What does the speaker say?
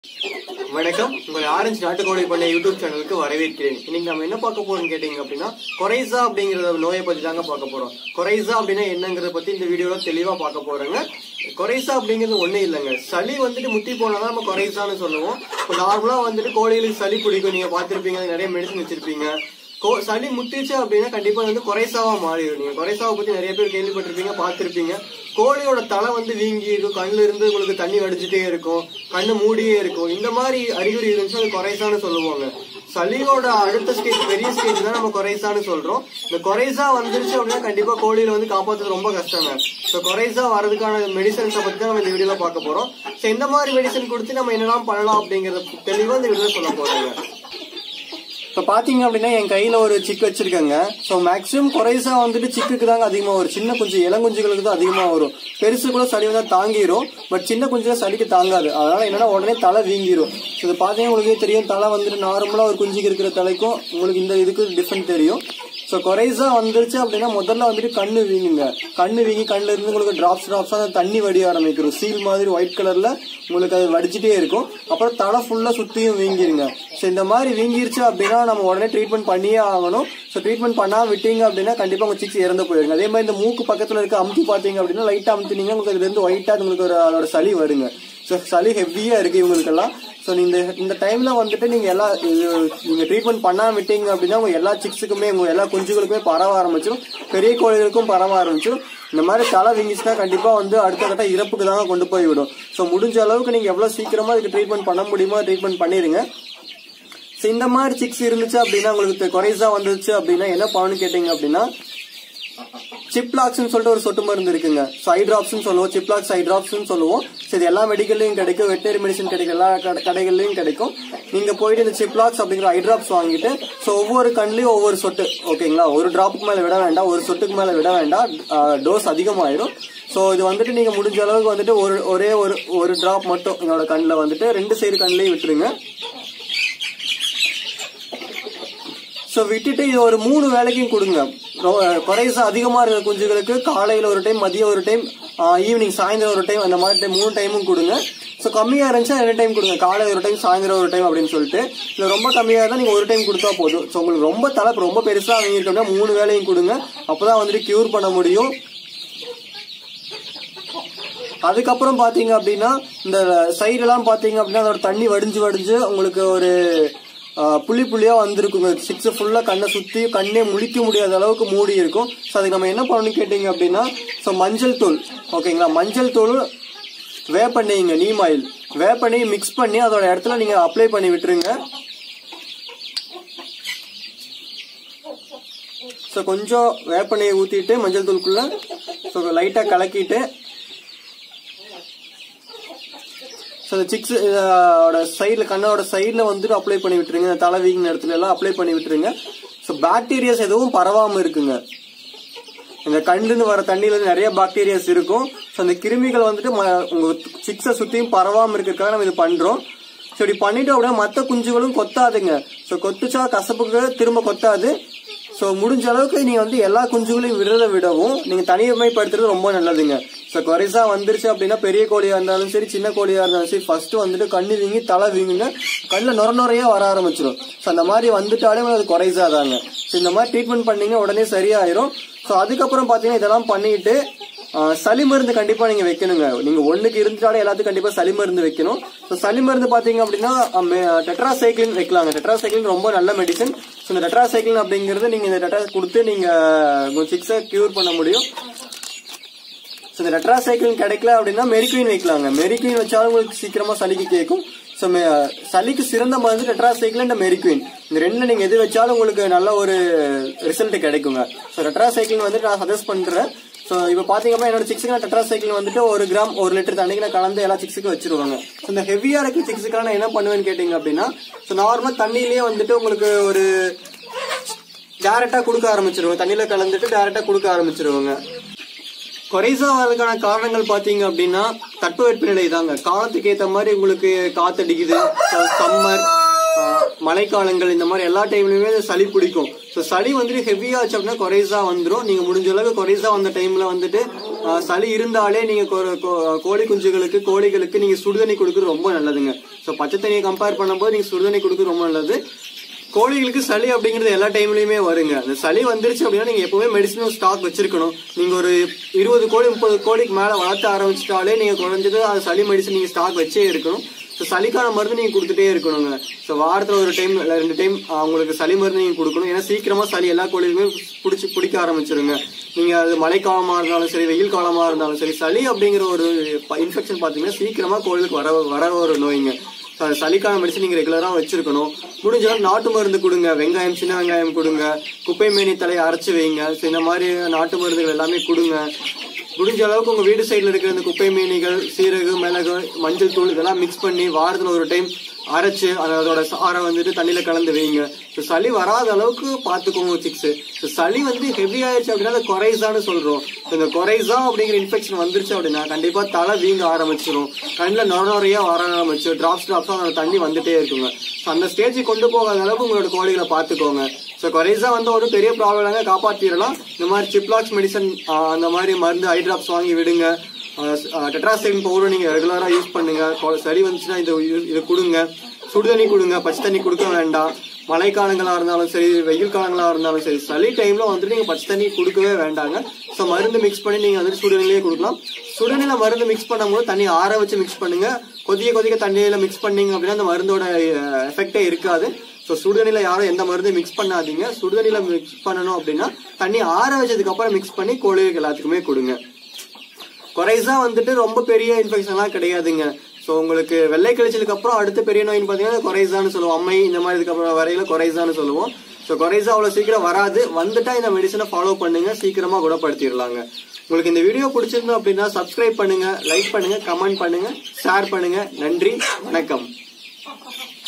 வணக்கம் உங்கள் ஆரஞ்சு நாட்டுக்கோழி பண்ணை யூடியூப் சேனலுக்கு வரவேற்கிறேன் இன்னைக்கு நம்ம என்ன பார்க்க போறோம்னு கேட்டீங்க அப்படின்னா கொரைசா அப்படிங்கிற நோயை பத்தி தாங்க பார்க்க போறோம் கொரைசா அப்படின்னா என்னங்கறத பத்தி இந்த வீடியோல தெளிவா பார்க்க போறோங்க கொரைசா அப்படிங்கிறது ஒண்ணு இல்லைங்க சளி வந்துட்டு முத்தி போனாதான் நம்ம கொரைசான்னு சொல்லுவோம் இப்போ நார்மலா வந்துட்டு கோழிகளுக்கு சளி பிடிக்கும் நீங்க பார்த்திருப்பீங்க அதுக்கு நிறைய மெடிசன் வச்சிருப்பீங்க கோ சளி முத்திச்சு அப்படின்னா கண்டிப்பா வந்து குறைசாவா மாறிடும் நீங்க குறைசாவை பத்தி நிறைய பேர் கேள்விப்பட்டிருப்பீங்க பார்த்திருப்பீங்க கோழியோட தலை வந்து வீங்கி இருக்கும் கண்ணுல இருந்து உங்களுக்கு தண்ணி வடிச்சிட்டே இருக்கும் கண்ணு மூடியே இருக்கும் இந்த மாதிரி அறிகுறி இருந்துச்சு அது குறைசான்னு சொல்லுவாங்க சளியோட அடுத்த ஸ்டேஜ் பெரிய ஸ்டேஜ் தான் நம்ம குறைசான்னு சொல்றோம் இந்த குறைசா வந்துருச்சு அப்படின்னா கண்டிப்பா கோழியில வந்து காப்பாத்துறது ரொம்ப கஷ்டங்க ஸோ குறைசா வரதுக்கான மெடிசன்ஸை பத்தி தான் நம்ம இந்த வீடியோல பார்க்க போறோம் ஸோ இந்த மாதிரி மெடிசன் கொடுத்து நம்ம என்னெல்லாம் பண்ணலாம் அப்படிங்கறத தெளிவா இந்த வீடியோல சொல்ல போறோங்க இப்போ பார்த்தீங்க அப்படின்னா என் கையில் ஒரு சிக்கு வச்சிருக்கேங்க ஸோ மேக்ஸிமம் குறைசா வந்துட்டு சிக்குக்கு தாங்க அதிகமாக வரும் சின்ன குஞ்சு இளங்குஞ்சுகளுக்கு தான் அதிகமாக வரும் பெருசு கூட சளி வந்தால் தாங்கிரும் பட் சின்ன குஞ்சுல சளிக்கு தாங்காது அதனால என்னன்னா உடனே தலை வீங்கிரும் ஸோ இது பார்த்தீங்கன்னா உங்களுக்கு தெரியும் தலை வந்துட்டு நார்மலாக ஒரு குஞ்சுக்கு இருக்கிற தலைக்கும் உங்களுக்கு இந்த இதுக்கு டிஃப்ரெண்ட் தெரியும் ஸோ கொரைசா வந்துருச்சு அப்படின்னா முதல்ல வந்துட்டு கண்ணு வீங்குங்க கண்ணு வீங்கி கண்ணுல இருந்து உங்களுக்கு டிராப்ஸ் டிராப்ஸா அந்த தண்ணி வடிய ஆரம்பிக்கிறோம் சீல் மாதிரி ஒயிட் கலர்ல உங்களுக்கு அது வடிச்சிட்டே இருக்கும் அப்புறம் தலை ஃபுல்லா சுத்தியும் வீங்கிருங்க ஸோ இந்த மாதிரி வீங்கிருச்சு அப்படின்னா நம்ம உடனே ட்ரீட்மெண்ட் பண்ணியே ஆகணும் ஸோ ட்ரீட்மெண்ட் பண்ணாம விட்டீங்க அப்படின்னா கண்டிப்பா உங்க சிக்ஸ் இறந்து போயிருங்க அதே மாதிரி இந்த மூக்கு பக்கத்துல இருக்க அமுத்தி பாத்தீங்க அப்படின்னா லைட்டா அமுத்தினீங்க உங்களுக்கு அதுல இருந்து ஒயிட்டா உங்களுக்கு ஒரு அதோட சளி வருங்க ஸோ சளி ஹெவியா இருக்கு இவங்களுக்கெல்லாம் ஸோ இந்த இந்த டைம்ல வந்துட்டு நீங்க எல்லா இது- நீங்க ட்ரீட்மெண்ட் பண்ணாம விட்டீங்க அப்படின்னா உங்க எல்லா சிக்ஸுக்குமே உங்க எல்லா குஞ்சுகளுக்குமே பரவ ஆரம்பிச்சிடும் பெரிய கோழிகளுக்கும் பரவ ஆரம்பிச்சிடும் இந்த மாதிரி தலை வீங்கிச்சுன்னா கண்டிப்பா வந்து அடுத்த கட்ட இறப்புக்கு தாங்க கொண்டு போய் விடும் ஸோ முடிஞ்ச அளவுக்கு நீங்க எவ்வளவு சீக்கிரமா இதுக்கு ட்ரீட்மெண்ட் பண்ண முடியுமோ ட்ரீட்மெண்ட் பண்ணிருங்க ஸோ இந்த மாதிரி சிக்ஸ் இருந்துச்சு அப்படின்னா உங்களுக்கு குறைசா வந்துச்சு அப்படின்னா என்ன பண்ணணும்னு கேட்டீங்க அப்படின்னா சிப்லாக்ஸ்னு சொல்லிட்டு ஒரு சொட்டு மருந்து இருக்குங்க சை டிராப்ஸ்னு சொல்லுவோம் சிப்லாக்ஸ் சை டிராப்ஸ்னு சொல்லுவோம் ஸோ இது எல்லா மெடிக்கல்லையும் கிடைக்கும் வெட்டரி மெடிசன் கிடைக்கும் எல்லா கடை- கடைகள்லயும் கிடைக்கும் நீங்க போயிட்டு இந்த சிப்லாக்ஸ் அப்படிங்கிற ஐ டிராப்ஸ் வாங்கிட்டு ஸோ ஒவ்வொரு கண்லயும் ஒவ்வொரு சொட்டு ஓகேங்களா ஒரு டிராப்புக்கு மேல விட வேண்டாம் ஒரு சொட்டுக்கு மேல விட வேண்டாம் டோஸ் அதிகமாயிடும் ஸோ இது வந்துட்டு நீங்க முடிஞ்ச அளவுக்கு வந்துட்டு ஒரு ஒரே ஒரு ஒரு டிராப் மட்டும் என்னோட கண்ணில் வந்துட்டு ரெண்டு சைடு கண்ணிலையும் விட்டுருங்க ஸோ விட்டுட்டு இது ஒரு மூணு வேலைக்கும் கொடுங்க குறைசா அதிகமா இருக்கிற குஞ்சுகளுக்கு காலையில ஒரு டைம் மதியம் ஒரு டைம் ஈவினிங் சாயந்தரம் ஒரு டைம் அந்த மாதிரி time மூணு டைமும் கொடுங்க ஸோ கம்மியா இருந்துச்சா ரெண்டு டைம் கொடுங்க காலை ஒரு டைம் சாயந்தரம் ஒரு டைம் அப்படின்னு சொல்லிட்டு இல்லை ரொம்ப கம்மியா இருந்தா நீங்க ஒரு டைம் கொடுத்தா போதும் ஸோ உங்களுக்கு ரொம்ப தலை ரொம்ப பெருசா வாங்கியிருக்கோம்னா மூணு வேலையும் கொடுங்க அப்பதான் வந்துட்டு கியூர் பண்ண முடியும் அதுக்கப்புறம் பாத்தீங்க அப்படின்னா இந்த சைடு எல்லாம் பாத்தீங்க அப்படின்னா அதோட தண்ணி வடிஞ்சு வடிஞ்சு உங்களுக்கு ஒரு ஆ, புள்ளி புள்ளியா வந்திருக்குங்க சிக்ஸ் ஃபுல்லா கண்ணை சுத்தி கண்ணே முழிக்க முடியாத அளவுக்கு மூடி இருக்கும் ஸோ அதுக்கு நம்ம என்ன பண்ணணும்னு கேட்டீங்க அப்படின்னா ஸோ மஞ்சள் தூள் ஓகேங்களா மஞ்சள் தூள் வேப்பெண்ணெய்ங்க நீம் ஆயில் வேப்பெண்ணெய் மிக்ஸ் பண்ணி அதோட இடத்துல நீங்க அப்ளை பண்ணி விட்டுருங்க ஸோ கொஞ்சம் வேப்பெண்ணெயை ஊத்திட்டு மஞ்சள் தூளுக்குள்ள ஸோ லைட்டா கலக்கிட்டு ஸோ இந்த சிக்ஸ் சைடில் கண்ணோட சைடில் வந்துட்டு அப்ளை பண்ணி விட்டுருங்க இந்த தலை வீங்கின இடத்துல எல்லாம் அப்ளை பண்ணி விட்டுருங்க ஸோ பாக்டீரியாஸ் எதுவும் பரவாமல் இருக்குங்க இந்த கண்ணுன்னு வர தண்ணியில இருந்து நிறைய பாக்டீரியாஸ் இருக்கும் ஸோ அந்த கிருமிகள் வந்துட்டு ம- உங்க சிக்ஸை சுத்தியும் பரவாம இருக்கிறதுக்காக நம்ம இது பண்றோம் ஸோ இப்படி பண்ணிட்டோம் அப்படின்னா மற்ற குஞ்சுகளும் கொத்தாதுங்க ஸோ கொத்துச்சா கசப்புக்கு திரும்ப கொத்தாது ஸோ முடிஞ்ச அளவுக்கு நீங்க வந்து எல்லா குஞ்சுகளையும் விடுறத விடவும் நீங்க தனிமைப்படுத்துறது ரொம்ப நல்லதுங்க ஸோ கொரிசா வந்துருச்சு அப்படின்னா பெரிய கோழியா இருந்தாலும் சரி சின்ன கோழியா இருந்தாலும் சரி ஃபர்ஸ்ட் வந்துட்டு கண்ணு வீங்கி தலை வீங்குங்க கண்ணில் நுர நுறையா வர ஆரம்பிச்சிடும் ஸோ அந்த மாதிரி வந்துட்டாலே அது குறைசா தாங்க ஸோ இந்த மாதிரி ட்ரீட்மெண்ட் பண்ணீங்கன்னா உடனே சரியாயிரும் ஸோ அதுக்கப்புறம் பார்த்தீங்கன்னா இதெல்லாம் பண்ணிட்டு ஆஹ், சளி மருந்து கண்டிப்பா நீங்க வைக்கணுங்க நீங்க ஒண்ணுக்கு இருந்துட்டாலே எல்லாத்துக்கும் கண்டிப்பா சளி மருந்து வைக்கணும் ஸோ சளி மருந்து பாத்தீங்க அப்படின்னா டெட்ராசைக்ளின் வைக்கலாங்க டெட்ராசைக்ளின் ரொம்ப நல்ல மெடிசன் ஸோ இந்த டெட்ராசைக்ளின் அப்படிங்கிறது நீங்க இந்த டெட்ரா கொடுத்து நீங்க உங்க சிக்ஸை கியூர் பண்ண முடியும் ஸோ இந்த டெட்ராசைக்ளின் கிடைக்கல அப்படின்னா மெரிக்வின் வைக்கலாங்க மெரிக்வின் வச்சாலும் உங்களுக்கு சீக்கிரமா சளிக்கு கேட்கும் ஸோ சளிக்கு சிறந்த மருந்து டெட்ராசைக்ளின் அண்ட் மெரிக்வின் இந்த ரெண்டுல நீங்க எது வச்சாலும் உங்களுக்கு நல்ல ஒரு ரிசல்ட் கிடைக்குங்க ஸோ டெட்ராசைக்ளின் வந்துட்டு நான் சஜஸ்ட் பண்றேன் ஸோ இப்போ பாத்தீங்கன்னா என்னோட சிக்ஸுக்கு நான் டெட்ராசைக்ளின் வந்துட்டு ஒரு கிராம் ஒரு லிட்டர் தண்ணிக்கு நான் கலந்து எல்லா சிக்ஸுக்கும் வச்சிருவாங்க ஸோ இந்த ஹெவியா இருக்க சிக்ஸுக்காக நான் என்ன பண்ணுவேன்னு கேட்டீங்க அப்படின்னா ஸோ நார்மல் தண்ணியிலேயே வந்துட்டு உங்களுக்கு ஒரு டேரக்டா கொடுக்க ஆரம்பிச்சிருவாங்க தண்ணியில கலந்துட்டு டேரக்டா கொடுக்க ஆரம்பிச்சிருவாங்க குறைசா வரதுக்கான காரணங்கள் பாத்தீங்க அப்படின்னா தட்பவெப்பநிலை தாங்க காலத்துக்கு ஏத்த மாதிரி உங்களுக்கு காத்தடிக்குது சம்மர் மழைக்காலங்கள் இந்த மாதிரி எல்லா டைம்லயுமே இந்த சளி பிடிக்கும் ஸோ சளி வந்துட்டு ஹெவியா ஆச்சு அப்படின்னா கொரைசா வந்துடும் நீங்க முடிஞ்ச அளவுக்கு கொரைசா வந்த டைம்ல வந்துட்டு ஆஹ், சளி இருந்தாலே நீங்க கொ- கொ- கோழி குஞ்சுகளுக்கு கோழிகளுக்கு நீங்க சுடுதண்ணி கொடுக்குறது ரொம்ப நல்லதுங்க ஸோ பச்சை தண்ணியை கம்பேர் பண்ணும்போது நீங்க சுடுதண்ணி கொடுக்குறது ரொம்ப நல்லது கோழிகளுக்கு சளி அப்படிங்கிறது எல்லா டைம்லயுமே வருங்க அந்த சளி வந்துருச்சு அப்படின்னா நீங்க எப்பவுமே மெடிசனல் ஸ்டாக் வச்சிருக்கணும் நீங்க ஒரு இருபது கோழி முப்பது கோழிக்கு மேல வளர்த்த ஆரம்பிச்சிட்டாலே நீங்க குறைஞ்சது அது சளி மெடிசன் நீங்க ஸ்டாக் வச்சே இருக்கணும் ஸோ சளிக்கான மருந்து நீங்க கொடுத்துட்டே இருக்கணுங்க ஸோ வாரத்துல ஒரு டைம் இல்ல ரெண்டு டைம் உங்களுக்கு சளி மருந்து நீங்க கொடுக்கணும் ஏன்னா சீக்கிரமா சளி எல்லா கோழிலுமே பிடிச்சி பிடிக்க ஆரம்பிச்சிருங்க நீங்க அது மழைக்காலமா இருந்தாலும் சரி வெயில் காலமா இருந்தாலும் சரி சளி அப்படிங்கிற ஒரு இன்ஃபெக்ஷன் பாத்தீங்கன்னா சீக்கிரமா கோழிலுக்கு வர வர ஒரு நோய்ங்க So, அது சளிக்கான மெடிசன் நீங்க ரெகுலரா வச்சிருக்கணும் முடிஞ்ச அளவுக்கு நாட்டு மருந்து கொடுங்க வெங்காயம் சின்ன வெங்காயம் கொடுங்க குப்பை மேனி தலையை அரைச்சு வைங்க So, இந்த மாதிரி நாட்டு மருந்துகள் எல்லாமே கொடுங்க முடிஞ்ச அளவுக்கு உங்க வீடு சைடுல இருக்கிற இந்த குப்பை மேனிகள் சீரகு மிளகு மஞ்சள் தூள் இதெல்லாம் மிக்ஸ் பண்ணி வாரத்துல ஒரு டைம் அரைச்சு அதோட சாரை வந்துட்டு தண்ணியில கலந்து வைங்க So, சளி வராத அளவுக்கு பாத்துக்கோங்க சிக்ஸ் சளி வந்து ஹெவி ஆயிடுச்சு அப்படின்னா அது கொரைசான்னு சொல்றோம் So, இந்த கொரைசா அப்படிங்கிற இன்ஃபெக்ஷன் வந்துருச்சு அப்படின்னா கண்டிப்பா தலை வீங்க ஆரம்பிச்சிடும் கண்ணில் நொர நொறையா வர ஆரம்பிச்சு டிராப்ஸ் டிராப்ஸா அந்த தண்ணி வந்துட்டே இருக்குங்க So, அந்த ஸ்டேஜுக்கு கொண்டு போகாத அளவுக்கு உங்களோட கோழிகளை பாத்துக்கோங்க ஸோ கொரைசா வந்து ஒரு பெரிய ப்ராப்ளம்ங்க காப்பாத்திடலாம் இந்த மாதிரி சிப்லாக்ஸ் மெடிசன் அந்த மாதிரி மருந்து ஐ டிராப்ஸ் வாங்கி விடுங்க டெட்ராசைன் பவுடர் நீங்க ரெகுலரா யூஸ் பண்ணுங்க கொ- சளி வந்துச்சுன்னா இது இது கொடுங்க சுடுதண்ணி கொடுங்க பச்சை தண்ணி கொடுக்க வேண்டாம் மழைக்காலங்களா இருந்தாலும் சரி வெயில் காலங்களா இருந்தாலும் சரி சளி டைம்ல வந்துட்டு நீங்க பச்சை தண்ணி கொடுக்கவே வேண்டாங்க ஸோ மருந்து மிக்ஸ் பண்ணி நீங்க வந்துட்டு சுடுதண்ணிலேயே கொடுக்கலாம் சுடுதண்ணில மருந்து மிக்ஸ் பண்ணும்போது தண்ணி ஆற வச்சு மிக்ஸ் பண்ணுங்க கொதிக்க கொதிக்க தண்ணியில மிக்ஸ் பண்ணீங்க அப்படின்னா அந்த மருந்தோட எஃபெக்டே இருக்காது ஸோ சுடுதண்ணில யாரும் எந்த மருந்தும் மிக்ஸ் பண்ணாதீங்க சுடுதண்ணில மிக்ஸ் பண்ணணும் அப்படின்னா தண்ணி ஆற வச்சதுக்கு அப்புறம் மிக்ஸ் பண்ணி கோழிகளுக்கு எல்லாத்துக்குமே கொடுங்க கொரைசா வந்துட்டு ரொம்ப பெரிய இன்ஃபெக்ஷன்லாம் கிடையாதுங்க ஸோ உங்களுக்கு வெள்ளை கழிச்சலுக்கு அப்புறம் அடுத்த பெரிய நோயின்னு பார்த்தீங்கன்னா கொரைசான்னு சொல்லுவோம் அம்மை இந்த மாதிரி இதுக்கப்புறம் வரையில கொரைசான்னு சொல்லுவோம் ஸோ கொரைசா அவ்வளோ சீக்கிரம் வராது வந்துட்டா இந்த மெடிசனை ஃபாலோ பண்ணுங்க சீக்கிரமா குணப்படுத்திடலாங்க உங்களுக்கு இந்த வீடியோ பிடிச்சிருந்தோம் அப்படின்னா சப்ஸ்கிரைப் பண்ணுங்க லைக் பண்ணுங்க கமெண்ட் பண்ணுங்க ஷேர் பண்ணுங்க நன்றி வணக்கம்